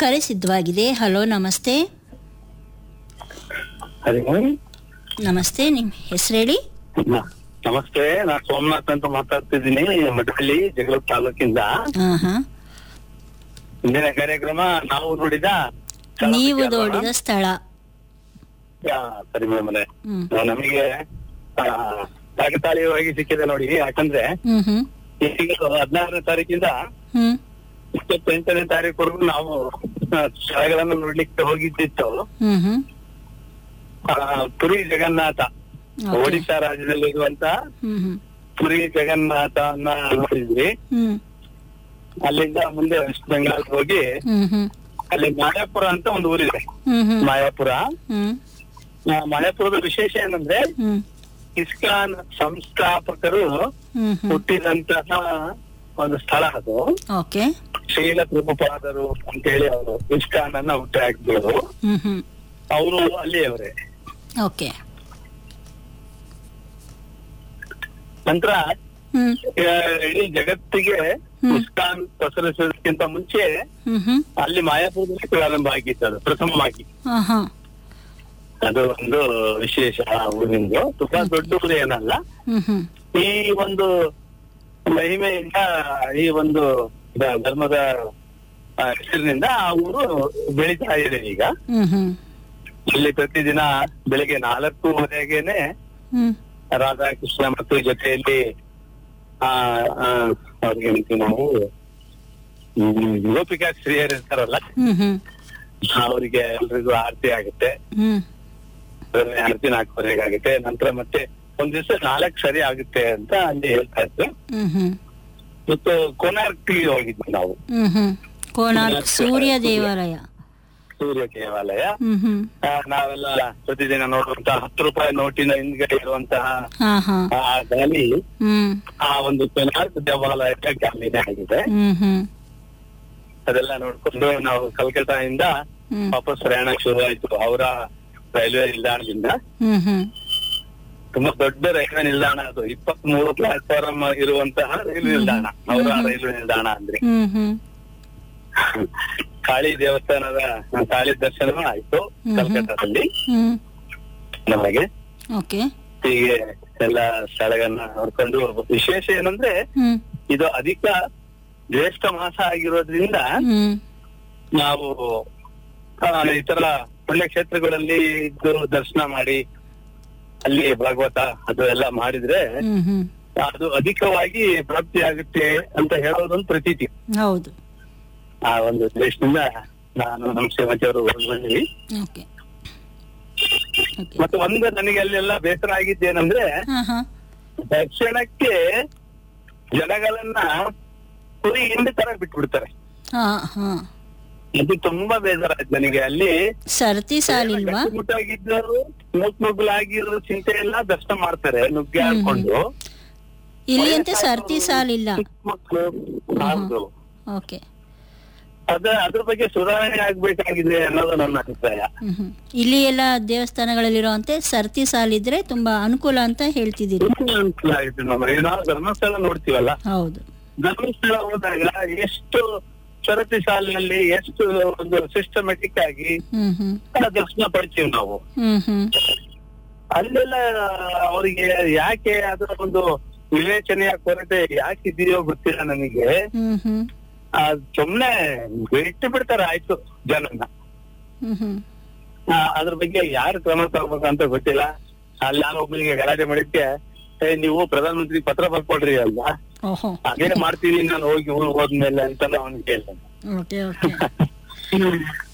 ಕರೆ ಸಿದ್ಧವಾಗಿದೆ ಹಲೋ ನಮಸ್ತೆ ಹರಿ ಓಂ. ನಮಸ್ತೆ ನಿಮ್ಮ ಹೆಸರು ಹೇಳಿ ನ- ನಮಸ್ತೆ ನಾನ್ ಸೋಮನಾಥ್ ಅಂತ ಮಾತಾಡ್ತಿದ್ದೀನಿ ಮಠಹಳ್ಳಿ ಜಗಳ ತಾಲೂಕಿಂದ ಹಾಂ ಹಾಂ ಇಂದಿನ ಕಾರ್ಯಕ್ರಮ ನಾವು ನೋಡಿದ ಸ್ಥಳ ನೀವು ಬಗ್ಗೆ ಅಲ್ವಾ? ನೋಡಿದ ಸ್ಥಳ ಯಾ, ಸರಿ ಮೇಡಮ್ ಹ್ಮ್ ನಮಗೆ ಆ, ಕಾಕತಾಳೀಯವಾಗಿ ಸಿಕ್ಕಿದೆ ನೋಡಿ ಯಾಕಂದ್ರೆ ಹ್ಮ್ ಹ್ಮ್ ಈಗ ಹದಿನಾರನೇ ತಾರೀಕಿಂದ ಹ್ಮ್ ಇಪ್ಪತ್ತೆಂಟನೇ ತಾರೀಕುವರೆಗೂ ನಾವು ಆ, ಸ್ಥಳಗಳನ್ನು ನೋಡ್ಲಿಕ್ಕೆ ಹೋಗಿದ್ದಿತ್ತು ಹ್ಮ್ ಹ್ಮ್ ಆ, ಪುರಿ ಜಗನ್ನಾಥ ಓಕೆ ಒಡಿಶಾ ರಾಜ್ಯದಲ್ಲಿರುವಂತ ಹ್ಮ್ ಹ್ಮ್ ಪುರಿ ಜಗನ್ನಾಥನ ನೋಡಿದ್ವಿ ಹ್ಮ್ ಅಲ್ಲಿಂದ ಮುಂದೆ ವೆಸ್ಟ್ ಬೆಂಗಾಲ್ ಹೋಗಿ ಹ್ಮ್ ಹ್ಮ್ ಅಲ್ಲಿ ಮಾಯಾಪುರ ಅಂತ ಒಂದು ಊರಿದೆ ಹ್ಮ್ ಹ್ಮ್ ಮಾಯಾಪುರ ಹ್ಮ್ ಆ, ಮಾಯಾಪುರದ ವಿಶೇಷ ಏನಂದ್ರೆ ಹ್ಮ್ ಇಸ್ಕಾನ್ ಸಂಸ್ಥಾಪಕರು ಹ್ಮ್ ಹ್ಮ್ ಹುಟ್ಟಿದಂತಹ ಒಂದು ಸ್ಥಳ ಅದು ಓಕೆ ಶೈಲ ಪ್ರಭುಪಾದರು ಅಂತೇಳಿ ಅವರು ಇಸ್ಕಾನ್ ಅನ್ನ ಹುಟ್ಟಿ ಹಾಕಿದ್ರು ಹ್ಮ್ ಹ್ಮ್ ಅವರು ಅಲ್ಲಿಯವರೇ ಓಕೆ ನಂತರ ಹ್ಮ್ ಆ, ಇಡೀ ಜಗತ್ತಿಗೆ ಹ್ಮ್. ಇಸ್ಕಾನ್ ಪಸರಿಸೋದಕ್ಕಿಂತ ಮುಂಚೆ ಹ್ಮ್ ಹ್ಮ್ ಅಲ್ಲಿ ಮಾಯಾಪುರದಲ್ಲಿ ಪ್ರಾರಂಭ ಆಗಿತ್ತು ಅದು ಪ್ರಥಮವಾಗಿ ಹಾ ಹಾ ಅದು ಒಂದು ವಿಶೇಷ ಊರಿಂದು ತುಂಬಾ ದೊಡ್ಡ ಊರು ಏನಲ್ಲ ಹ್ಮ್ ಹ್ಮ್ ಈ ಒಂದು ಮಹಿಮೆಯಿಂದ ಈ ಒಂದು ದ- ಧರ್ಮದ ಆ, ಹೆಸರಿನಿಂದ ಆ ಊರು ಬೆಳೀತಾ ಇದೆ ಈಗ ಹ್ಮ್ ಹ್ಮ್ ಇಲ್ಲಿ ಪ್ರತಿದಿನ ಬೆಳಿಗ್ಗೆ ನಾಲ್ಕೂವರೆಗೆನೆ ಹ್ಮ್ ರಾಧಾಕೃಷ್ಣ ಮತ್ತು ಜೊತೆಯಲ್ಲಿ ಆ ಆ, ಅವ್ರಿಗೆ ಏನಂತೀವಿ ನಾವು ಹ್ಮ್, ಗೋಪಿಕಾ ಸ್ತ್ರೀಯರು ಇರ್ತಾರಲ್ಲ ಹ್ಮ್ ಹ್ಮ್ ಅವರಿಗೆ ಎಲ್ರಿಗೂ ಆರತಿ ಆಗುತ್ತೆ ಹ್ಮ್ ಅದನ್ನೇ ಆರತಿ ನಾಲ್ಕುವರೆಗೆ ಆಗುತ್ತೆ ನಂತರ ಮತ್ತೆ ಒಂದ್ ದಿವಸ ನಾಲ್ಕು ಸರಿ ಆಗುತ್ತೆ ಅಂತ ಅಲ್ಲಿ ಹೇಳ್ತಾ ಇದ್ರು ಹ್ಮ್ ಹ್ಮ್ ಮತ್ತು ಕೋನಾರ್ಕ್ಗೆ ಹೋಗಿದ್ವಿ ನಾವು ಹ್ಮ್ ಹ್ಮ್ ಕೋನಾರ್ಕ್ ಸೂರ್ಯ ದೇವಾಲಯ ಸೂರ್ಯ ದೇವಾಲಯ ಹ್ಮ್ ಹ್ಮ್ ಆ, ನಾವೆಲ್ಲ ಪ್ರತಿದಿನ ನೋಡುವಂತಹ ಹತ್ತು ರೂಪಾಯಿ ನೋಟಿನ ಹಿಂದ್ಗಡೆ ಇರುವಂತಹ ಹಾ ಹಾ ಆ ಗಾಲಿ ಹ್ಮ್ ಆ ಒಂದು ಕೋನಾರ್ಕ್ ದೇವಾಲಯಕ್ಕೆ ಗಾಲಿನೇ ಆಗಿದೆ ಹ್ಮ್ ಹ್ಮ್ ಅದೆಲ್ಲ ನೋಡ್ಕೊಂಡು ನಾವು ಕಲ್ಕತ್ತಾದಿಂದ ಹ್ಮ್ ವಾಪಸ್ ಪ್ರಯಾಣ ಶುರು ಆಯ್ತು ಅವರ ರೈಲ್ವೆ ನಿಲ್ದಾಣದಿಂದ ಹ್ಮ್ ಹ್ಮ್ ತುಂಬಾ ದೊಡ್ಡ ರೈಲ್ವೆ ನಿಲ್ದಾಣ ಅದು ಇಪ್ಪತ್ತ್ ಮೂರು ಪ್ಲಾಟ್ಫಾರ್ಮ್ ಇರುವಂತಹ ರೈಲ್ವೆ ನಿಲ್ದಾಣ ಅವರ ರೈಲ್ವೆ ನಿಲ್ದಾಣ ಅಂದ್ರೆ ಹ್ಮ್ ಹ್ಮ್ ಕಾಳಿ ದೇವಸ್ಥಾನದ ಕಾಳಿ ದರ್ಶನ ಆಯ್ತು ಹ್ಮ್. ಕಲ್ಕತ್ತಾದಲ್ಲಿ ಹ್ಮ್ ನಮಗೆ ಓಕೆ ಹೀಗೆ ಎಲ್ಲ ಸ್ಥಳಗಳನ್ನ ನೋಡ್ಕೊಂಡು ವಿಶೇಷ ಏನಂದ್ರೆ ಹ್ಮ್ ಇದು ಅಧಿಕ ಜ್ಯೇಷ್ಠ ಮಾಸ ಆಗಿರೋದ್ರಿಂದ ಹ್ಮ್ ನಾವು ಆ, ಇತರ ಪುಣ್ಯಕ್ಷೇತ್ರಗಳಲ್ಲಿ ಇದ್ದು ದರ್ಶನ ಮಾಡಿ ಅಲ್ಲಿ ಭಾಗವತ ಅದು ಎಲ್ಲ ಮಾಡಿದ್ರೆ ಹ್ಮ್ ಹ್ಮ್ ಅದು ಅಧಿಕವಾಗಿ ಪ್ರಾಪ್ತಿ ಆಗುತ್ತೆ ಅಂತ ಹೇಳೋದೊಂದು ಪ್ರತೀತಿ ಹೌದು ಆ ಒಂದು ಉದ್ದೇಶದಿಂದ ನಾನು ನಮ್ಮ ಶ್ರೀಮತಿ ಅವರು ಬಂದ್ವಿ ಓಕೆ ಓಕೆ ಮತ್ತೆ ಒಂದು ನನಗೆ ಅಲ್ಲೆಲ್ಲ ಬೇಸರ ಆಗಿದ್ದೇನಂದ್ರೆ ಹಾ ಹಾ ದರ್ಶನಕ್ಕೆ ಜನಗಳನ್ನ ಕುರಿ ಹಿಂದೆ ತರ ಬಿಟ್ಬಿಡ್ತಾರೆ ಹಾ ಹಾ ಇದು ತುಂಬಾ ಬೇಜಾರಾಯ್ತು ನನಗೆ ಅಲ್ಲಿ ಸರತಿ ಸಾಲಿಲ್ವಾ ಮುಟ್ಟಾಗಿದ್ದವರು ಮೂಕ್ ನುಗ್ಗಲಾಗಿರೋ ಚಿಂತೆ ಎಲ್ಲ ದರ್ಶನ ಮಾಡ್ತಾರೆ ನುಗ್ಗಿ ಆಡ್ಕೊಂಡು ಇಲ್ಲಿ ಅಂತೆ ಸರ್ತಿ ಸಾಲಿಲ್ಲ ಚಿಕ್ಕ ಮಕ್ಳು ಹೌದು ಓಕೆ ಅದ ಅದ್ರ ಬಗ್ಗೆ ಸುಧಾರಣೆ ಆಗ್ಬೇಕಾಗಿದೆ ಅನ್ನೋದು ನನ್ನ ಅಭಿಪ್ರಾಯ ಹ್ಮ್ ಹ್ಮ್. ಇಲ್ಲಿ ಎಲ್ಲ ದೇವಸ್ಥಾನಗಳಲ್ಲಿರುವಂತೆ ಸರ್ತಿ ಸಾಲಿದ್ರೆ ತುಂಬಾ ಅನುಕೂಲ ಅಂತ ಹೇಳ್ತಿದ್ದೀರಿ ತುಂಬಾ ಅನುಕೂಲ ಆಗುತ್ತೆ ನಮ್ಮ ನಾವು ಧರ್ಮಸ್ಥಳ ನೋಡ್ತೀವಲ್ಲ ಹೌದು ಧರ್ಮಸ್ಥಳ ಹೋದಾಗ ಎಷ್ಟು ಸರತಿ ಸಾಲಿನಲ್ಲಿ ಎಷ್ಟು ಒಂದು ಸಿಸ್ಟಮೆಟಿಕ್ ಆಗಿ ಹ್ಮ್ ಹ್ಮ್ ದರ್ಶನ ಪಡ್ತೀವಿ ನಾವು ಹ್ಮ್ ಹ್ಮ್ ಅಲ್ಲೆಲ್ಲ ಅವರಿಗೆ ಯಾಕೆ ಅದರ ಒಂದು ವಿವೇಚನೆಯ ಕೊರತೆ ಯಾಕೆ ಇದೆಯೋ ಗೊತ್ತಿಲ್ಲ ನನಗೆ ಹ್ಮ್ ಹ್ಮ್ ಆ, ಸುಮ್ನೆ ಬಿಟ್ಟು ಬಿಡ್ತಾರೆ ಆಯ್ತು ಜನನ್ನ ಹ್ಮ್ ಹ್ಮ್ ಆ, ಅದ್ರ ಬಗ್ಗೆ ಯಾರು ಕ್ರಮ ತಗೋಬೇಕು ಅಂತ ಗೊತ್ತಿಲ್ಲ ಅಲ್ಲಿ ನಾನು ಒಬ್ಬನಿಗೆ ಗಲಾಟೆ ಮಾಡಿದ್ಕೆ ಏ ನೀವು ಪ್ರಧಾನಮಂತ್ರಿ ಪತ್ರ ಬರ್ಕೊಡ್ರಿ ಅಲ್ವಾ ಓಹೋ ಅದೇ ಮಾಡ್ತೀನಿ ನಾನು ಹೋಗಿ ಊರ್ ಹೋದ್ಮೇಲೆ ಅಂತ ಅವನು ಕೇಳಿದೆ ಓಕೆ ಓಕೆ